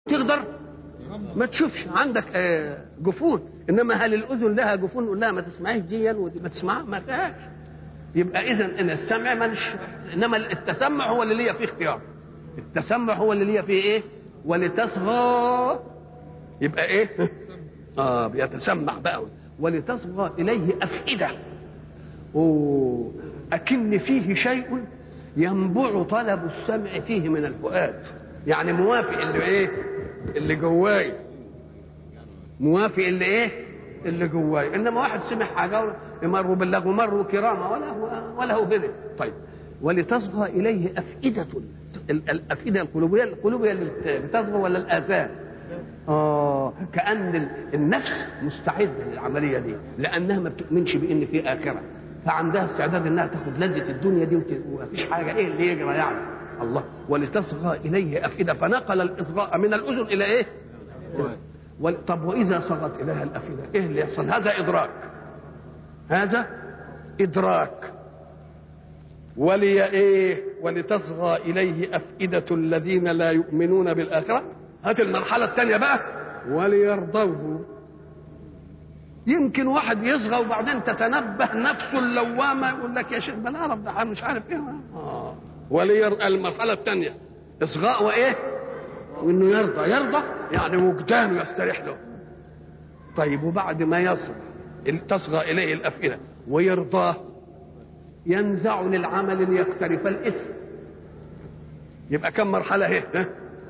تقدر ما تشوفش عندك آه، جفون انما هل الاذن لها جفون نقول لها ما تسمعيش ديا ودي ما تسمعها ما فيهاش يبقى اذا ان السمع منش انما التسمع هو اللي ليا فيه اختيار التسمع هو اللي ليا فيه ايه ولتصغى يبقى ايه اه بيتسمع بقى ولتصغى اليه افئده أوه. اكن فيه شيء ينبع طلب السمع فيه من الفؤاد يعني موافق اللي ايه اللي جواي موافق اللي ايه اللي جواي انما واحد سمع حاجه مروا باللغو مروا كرامه ولا هو ولا هو هنا طيب ولتصغى اليه افئده ال- الافئده القلوبيه القلوبيه اللي بت- بتصغى ولا الاذان اه كان ال- النفس مستعده للعمليه دي لانها ما بتؤمنش بان في اخره فعندها استعداد انها تاخد لذه الدنيا دي وت- ومفيش حاجه ايه اللي يجرى يعني الله ولتصغى اليه افئده فنقل الاصغاء من الاذن الى ايه؟ وال- طب واذا صغت اليها الافئده ايه اللي يحصل؟ هذا ادراك هذا ادراك ولي ايه ولتصغى اليه افئده الذين لا يؤمنون بالاخره هات المرحله الثانيه بقى وليرضوه يمكن واحد يصغى وبعدين تتنبه نفسه اللوامه يقول لك يا شيخ ما نعرف ده مش عارف ايه اه ولير المرحله الثانيه اصغاء وايه وانه يرضى يرضى يعني وجدانه يستريح له طيب وبعد ما يصغى تصغى اليه الافئده ويرضاه ينزع للعمل ليقترف الاسم يبقى كم مرحله اهي ها؟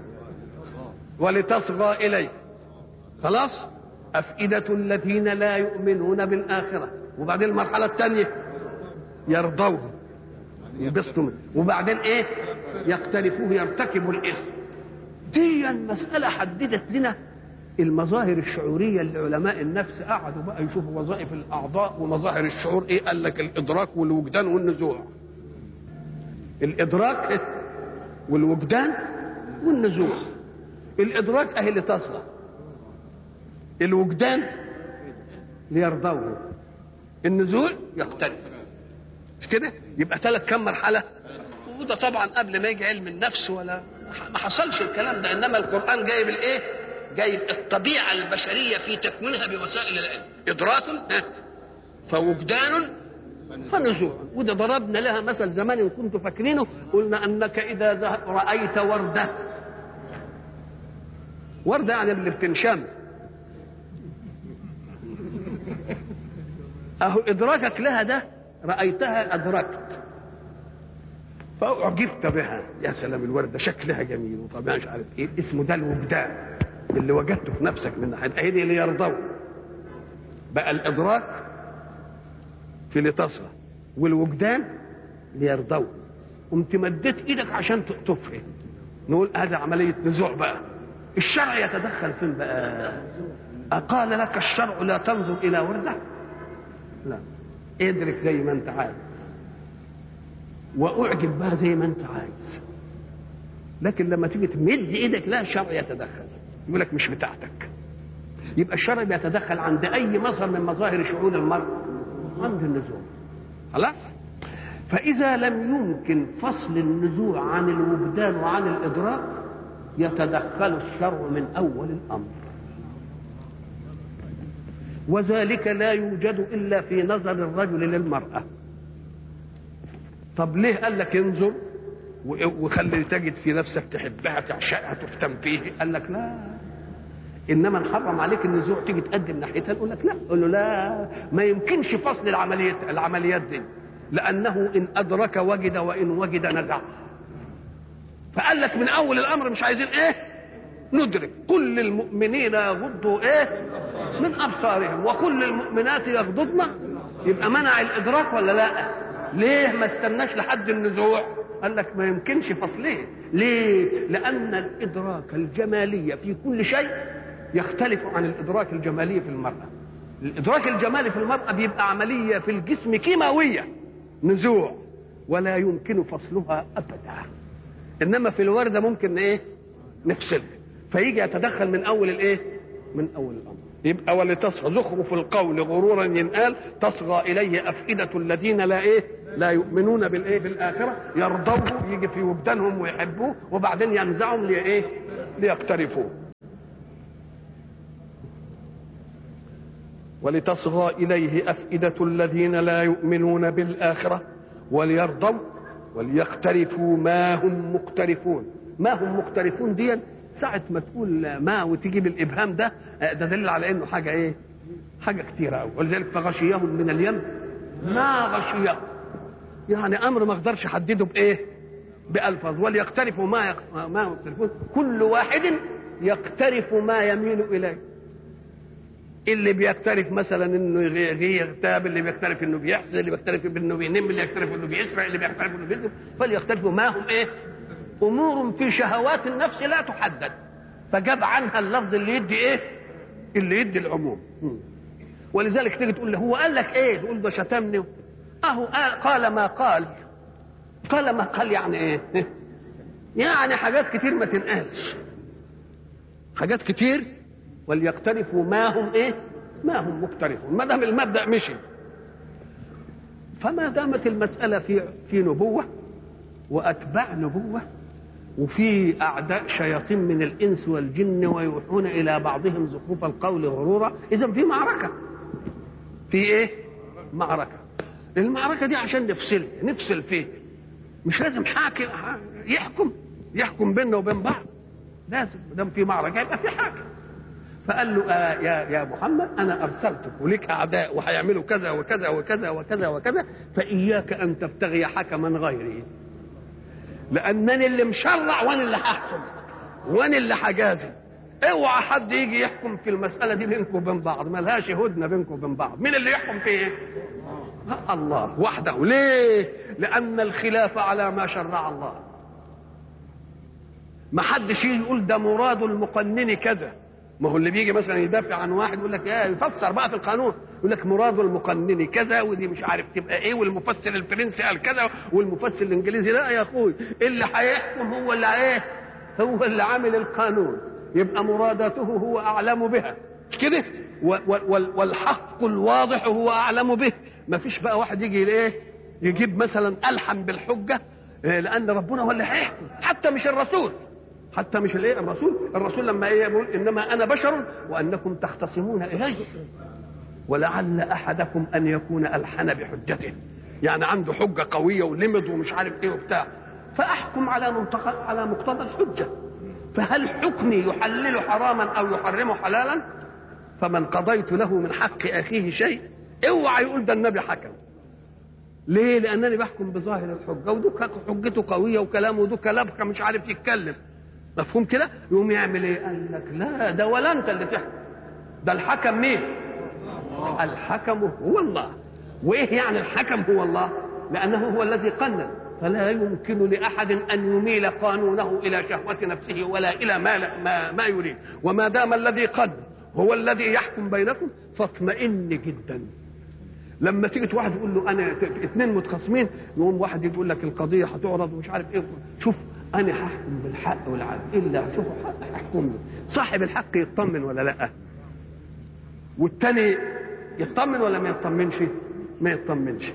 ولتصغى اليه خلاص أفئدة الذين لا يؤمنون بالآخرة وبعدين المرحلة الثانية يرضوه ينبسطوا منه وبعدين ايه يقترفوه يرتكبوا الاسم دي المسألة حددت لنا المظاهر الشعورية اللي علماء النفس قعدوا بقى يشوفوا وظائف الأعضاء ومظاهر الشعور إيه قال لك الإدراك والوجدان والنزوع الإدراك والوجدان والنزوع الإدراك أهي اللي تصغى الوجدان ليرضوه النزول يختلف مش كده يبقى ثلاث كم مرحله وده طبعا قبل ما يجي علم النفس ولا ما حصلش الكلام ده انما القران جايب الايه جايب الطبيعه البشريه في تكوينها بوسائل العلم ادراك ها، فوجدان فنزوع وده ضربنا لها مثل زمان ان كنتم فاكرينه قلنا انك اذا ذه- رايت ورده ورده يعني اللي بتنشم اهو ادراكك لها ده رايتها ادركت فاعجبت بها يا سلام الورده شكلها جميل وطبعا مش عارف ايه اسمه ده الوجدان اللي وجدته في نفسك من ناحيه ايه دي اللي يرضوا بقى الادراك في لتصغى والوجدان ليرضوا قمت مديت ايدك عشان تفهم نقول هذا عمليه نزوع بقى الشرع يتدخل فين بقى أقال لك الشرع لا تنظر إلى وردة لا ادرك زي ما أنت عايز وأعجب بها زي ما أنت عايز لكن لما تيجي تمد إيدك لا الشرع يتدخل يقول لك مش بتاعتك يبقى الشرع بيتدخل عند أي مظهر من مظاهر شعور المرء عند النزوع خلاص فإذا لم يمكن فصل النزوع عن الوجدان وعن الإدراك يتدخل الشرع من أول الأمر وذلك لا يوجد الا في نظر الرجل للمراه طب ليه قال لك انظر و- وخلي تجد في نفسك تحبها تعشقها تفتن فيه قال لك لا انما نحرم عليك النزوع تيجي تقدم ناحيتها نقول لك لا قول له لا ما يمكنش فصل العمليات العمليات دي لانه ان ادرك وجد وان وجد نزع فقال لك من اول الامر مش عايزين ايه ندرك كل المؤمنين يغضوا ايه من ابصارهم وكل المؤمنات يغضضن يبقى منع الادراك ولا لا ليه ما استناش لحد النزوع قال لك ما يمكنش فصله ليه لان الادراك الجمالي في كل شيء يختلف عن الادراك الجمالي في المراه الادراك الجمالي في المراه بيبقى عمليه في الجسم كيماويه نزوع ولا يمكن فصلها ابدا انما في الورده ممكن ايه نفصلها فيجي يتدخل من اول الايه من اول الامر يبقى ولتصغى زخرف القول غرورا ينقال تصغى اليه افئده الذين لا ايه لا يؤمنون بالايه بالاخره يرضوه يجي في وجدانهم ويحبوه وبعدين ينزعهم لايه ليقترفوه ولتصغى إليه أفئدة الذين لا يؤمنون بالآخرة وليرضوا وليقترفوا ما هم مقترفون ما هم مقترفون دي ساعة ما تقول ما وتجيب الإبهام ده ده دليل على إنه حاجة إيه حاجة كتيرة أوي ولذلك فغشيهم من اليم ما غشيهم يعني أمر ما أقدرش أحدده بإيه بألفاظ وليقترفوا ما يق... ما يقترفون كل واحد يقترف ما يميل إليه اللي بيقترف مثلا انه يغتاب اللي بيقترف انه بيحسد اللي بيقترف انه بينم اللي يقترف انه بيسرع اللي بيقترف انه بيكذب فليقترفوا ما هم ايه امور في شهوات النفس لا تحدد فجاب عنها اللفظ اللي يدي ايه اللي يدي العموم ولذلك تيجي تقول له هو قال لك ايه تقول ده شتمني اهو قال ما قال قال ما قال يعني ايه يعني حاجات كتير ما تنقالش حاجات كتير وليقترفوا ما هم ايه ما هم مقترفون ما دام المبدا مشي فما دامت المساله في في نبوه واتباع نبوه وفي اعداء شياطين من الانس والجن ويوحون الى بعضهم زخرف القول غرورا اذا في معركه في ايه معركه المعركه دي عشان نفصل نفصل فيه مش لازم حاكم يحكم يحكم بيننا وبين بعض لازم ما دام في معركه يبقى في حاكم فقال له آه يا يا محمد انا ارسلتك ولك اعداء وهيعملوا كذا وكذا وكذا وكذا وكذا فاياك ان تبتغي حكما غيري لانني اللي مشرع وانا اللي هحكم وانا اللي هجازي اوعى حد يجي يحكم في المساله دي بينكم وبين بعض ملهاش هدنه بينكم وبين بعض مين اللي يحكم في ايه الله وحده ليه لان الخلاف على ما شرع الله ما حدش يجي يقول ده مراد المقنن كذا ما هو اللي بيجي مثلا يدافع عن واحد يقول لك ايه يفسر بقى في القانون يقول لك مراد المقنن كذا ودي مش عارف تبقى ايه والمفسر الفرنسي قال كذا والمفسر الانجليزي لا يا اخوي اللي هيحكم هو اللي ايه هو اللي عامل القانون يبقى مراداته هو اعلم بها مش كده والحق الواضح هو اعلم به ما فيش بقى واحد يجي ايه يجيب مثلا الحم بالحجه لان ربنا هو اللي هيحكم حتى مش الرسول حتى مش الايه الرسول الرسول لما ايه يقول انما انا بشر وانكم تختصمون الي ولعل احدكم ان يكون الحن بحجته يعني عنده حجه قويه ولمض ومش عارف ايه وبتاع فاحكم على منتقى على مقتضى الحجه فهل حكمي يحلل حراما او يحرم حلالا فمن قضيت له من حق اخيه شيء اوعى يقول ده النبي حكم ليه لانني بحكم بظاهر الحجه ودك حجته قويه وكلامه ودك لبكه مش عارف يتكلم مفهوم كده يقوم يعمل ايه قال لك لا ده ولا انت اللي تحكم ده الحكم مين الحكم هو الله وايه يعني الحكم هو الله لانه هو الذي قنن فلا يمكن لاحد ان يميل قانونه الى شهوه نفسه ولا الى ما ما, ما يريد وما دام الذي قد هو الذي يحكم بينكم فاطمئن جدا لما تيجي واحد يقول له انا اثنين متخاصمين يقوم واحد يقول لك القضيه هتعرض ومش عارف ايه شوف انا هحكم بالحق والعدل الا شوفوا حق احكم له صاحب الحق يطمن ولا لا والتاني يطمن ولا ما يطمنش ما يطمنش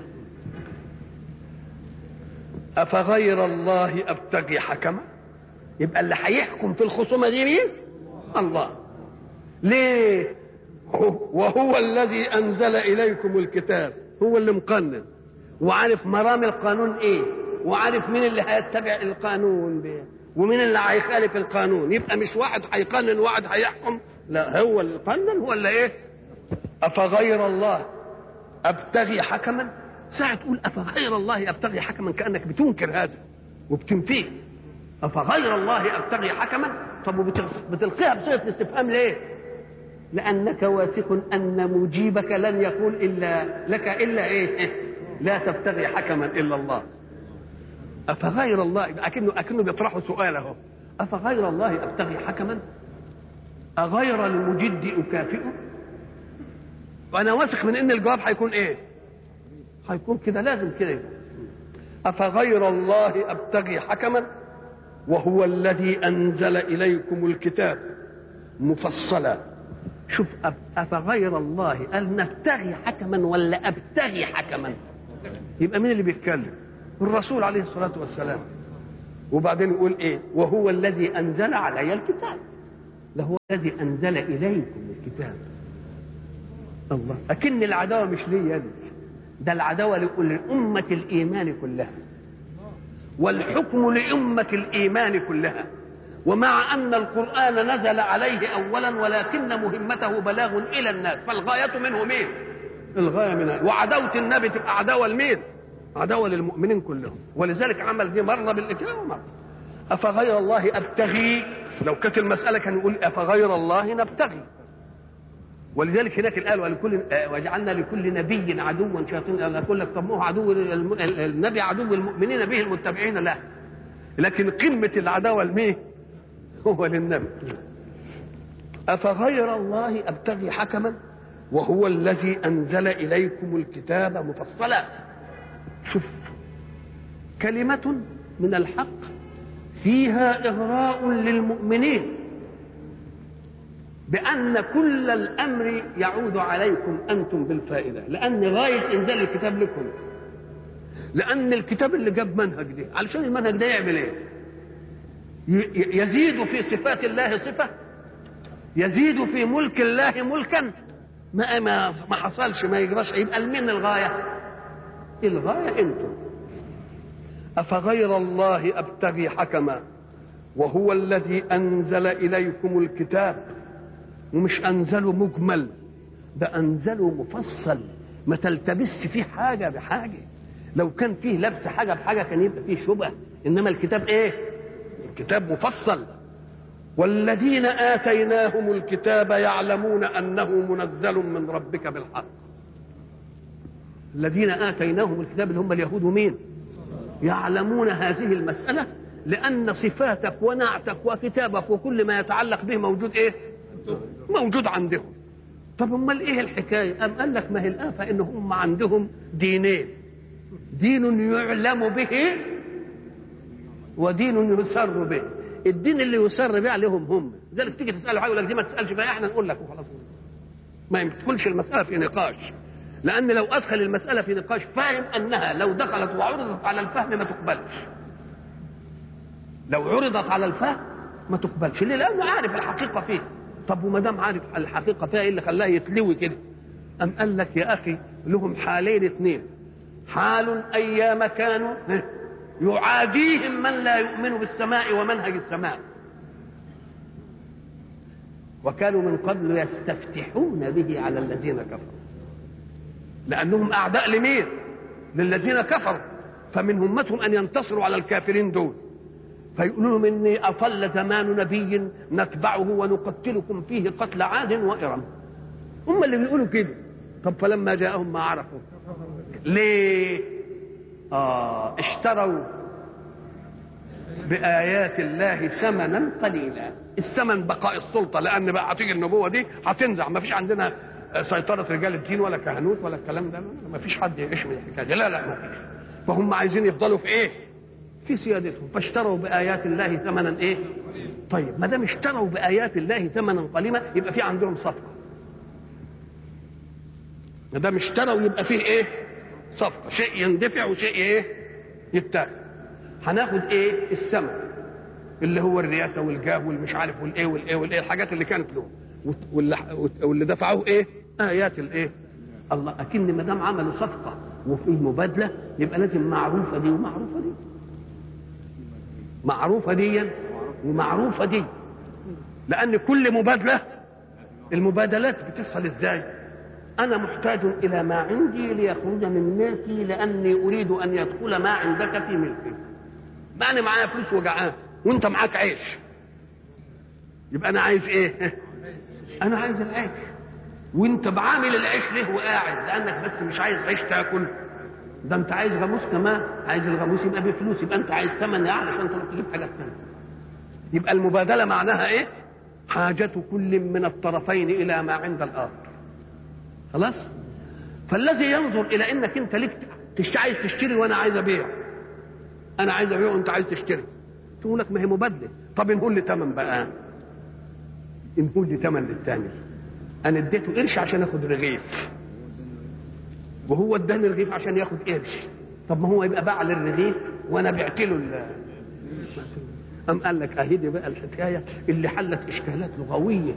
افغير الله ابتغي حكما يبقى اللي هيحكم في الخصومه دي مين الله ليه وهو الذي انزل اليكم الكتاب هو اللي مقنن وعارف مرام القانون ايه وعارف مين اللي هيتبع القانون بيه ومين اللي هيخالف القانون يبقى مش واحد هيقنن وواحد هيحكم لا هو اللي قنن هو اللي ايه افغير الله ابتغي حكما ساعة تقول افغير الله ابتغي حكما كانك بتنكر هذا وبتنفيه افغير الله ابتغي حكما طب وبتلقيها بصيغه الاستفهام ليه؟ لانك واثق ان مجيبك لن يقول الا لك الا ايه؟ لا تبتغي حكما الا الله افغير الله اكنه اكنه بيطرحوا سؤال اهو افغير الله ابتغي حكما اغير المجد اكافئه وانا واثق من ان الجواب هيكون ايه هيكون كده لازم كده يكون افغير الله ابتغي حكما وهو الذي انزل اليكم الكتاب مفصلا شوف افغير الله قال نبتغي حكما ولا ابتغي حكما يبقى مين اللي بيتكلم الرسول عليه الصلاه والسلام وبعدين يقول ايه وهو الذي انزل علي الكتاب ده هو الذي انزل اليكم الكتاب الله أكن العداوة مش لي يعني ده العداوة لأمة الإيمان كلها والحكم لأمة الإيمان كلها ومع أن القرآن نزل عليه أولا ولكن مهمته بلاغ إلى الناس فالغاية منه مين الغاية منها وعداوة النبي تبقى عداوة لمين عداوة للمؤمنين كلهم ولذلك عمل دي مرة بالإكرام ومرة أفغير الله أبتغي لو كانت المسألة كان يقول أفغير الله نبتغي ولذلك هناك الآية ولكل وجعلنا لكل نبي عدوا شياطين أنا أقول لك طب ما هو عدو النبي عدو المؤمنين به المتبعين له لكن قمة العداوة لمين؟ هو للنبي أفغير الله أبتغي حكما وهو الذي أنزل إليكم الكتاب مفصلا شوف كلمة من الحق فيها إغراء للمؤمنين بأن كل الأمر يعود عليكم أنتم بالفائدة لأن غاية إنزال الكتاب لكم لأن الكتاب اللي جاب منهج ده علشان المنهج ده يعمل إيه؟ يزيد في صفات الله صفة يزيد في ملك الله ملكا ما ما ما حصلش ما يجراش يبقى لمين الغاية؟ الغاية أنتم أفغير الله أبتغي حكما وهو الذي أنزل إليكم الكتاب ومش أنزله مجمل ده أنزله مفصل ما تلتبس فيه حاجة بحاجة لو كان فيه لبس حاجة بحاجة كان يبقى فيه شبهة إنما الكتاب إيه؟ الكتاب مفصل والذين آتيناهم الكتاب يعلمون أنه منزل من ربك بالحق الذين آتيناهم الكتاب اللي هم اليهود مين يعلمون هذه المسألة لأن صفاتك ونعتك وكتابك وكل ما يتعلق به موجود إيه موجود عندهم طب امال ايه الحكايه ام قال لك ما هي الافه ان هم عندهم دينين دين يعلم به ودين يسر به الدين اللي يسر به عليهم هم لذلك تيجي تساله حاجه يقول لك دي ما تسالش بقى احنا نقول لك وخلاص ما يدخلش المساله في نقاش لان لو ادخل المساله في نقاش فاهم انها لو دخلت وعرضت على الفهم ما تقبلش لو عرضت على الفهم ما تقبلش ليه لانه عارف الحقيقه فيه طب وما دام عارف الحقيقه فيها ايه اللي خلاه يتلوي كده ام قال لك يا اخي لهم حالين اثنين حال ايام كانوا يعاديهم من لا يؤمن بالسماء ومنهج السماء وكانوا من قبل يستفتحون به على الذين كفروا لانهم اعداء لمين للذين كفروا فمن همتهم ان ينتصروا على الكافرين دول فيقولوا لهم اني اطل زمان نبي نتبعه ونقتلكم فيه قتل عاد وارم هم اللي بيقولوا كده طب فلما جاءهم ما عرفوا ليه آه اشتروا بآيات الله ثمنا قليلا الثمن بقاء السلطة لأن بقى هتيجي النبوة دي هتنزع ما فيش عندنا سيطرة رجال الدين ولا كهنوت ولا الكلام ده ما فيش حد يعيش من الحكاية دي لا لا ما فيش فهم عايزين يفضلوا في ايه؟ في سيادتهم فاشتروا بآيات الله ثمنا ايه؟ طيب ما دام اشتروا بآيات الله ثمنا قليلا يبقى في عندهم صفقة ما دام اشتروا يبقى فيه ايه؟ صفقة شيء يندفع وشيء ايه؟ يتاخد هناخد ايه؟ الثمن اللي هو الرئاسة والجاه والمش عارف والايه والايه والايه الحاجات اللي كانت له واللي, واللي دفعوه ايه؟ آيات الايه؟ الله أكن ما دام عملوا صفقة وفي مبادلة يبقى لازم معروفة دي ومعروفة دي معروفة دي ومعروفة دي لأن كل مبادلة المبادلات بتصل ازاي؟ أنا محتاج إلى ما عندي ليخرج من ملكي لأني أريد أن يدخل ما عندك في ملكي. ما أنا معايا فلوس وجعان وأنت معاك عيش. يبقى أنا عايز إيه؟ أنا عايز العيش. وأنت بعامل العيش ليه وقاعد؟ لأنك بس مش عايز عيش تاكل. ده أنت عايز غاموس كمان، عايز الغاموس يبقى بفلوس، يبقى أنت عايز ثمن يعني عشان تروح تجيب حاجات ثانية. يبقى المبادلة معناها إيه؟ حاجة كل من الطرفين إلى ما عند الآخر. خلاص فالذي ينظر الى انك انت ليك تش عايز تشتري وانا عايز ابيع انا عايز ابيع وانت عايز تشتري تقول لك ما هي مبادله طب نقول لي ثمن بقى نقول لي ثمن للثاني انا اديته قرش عشان اخد رغيف وهو اداني رغيف عشان ياخد قرش طب ما هو يبقى باع للرغيف وانا بعت له ال- أم قال لك أهي دي بقى الحكاية اللي حلت إشكالات لغوية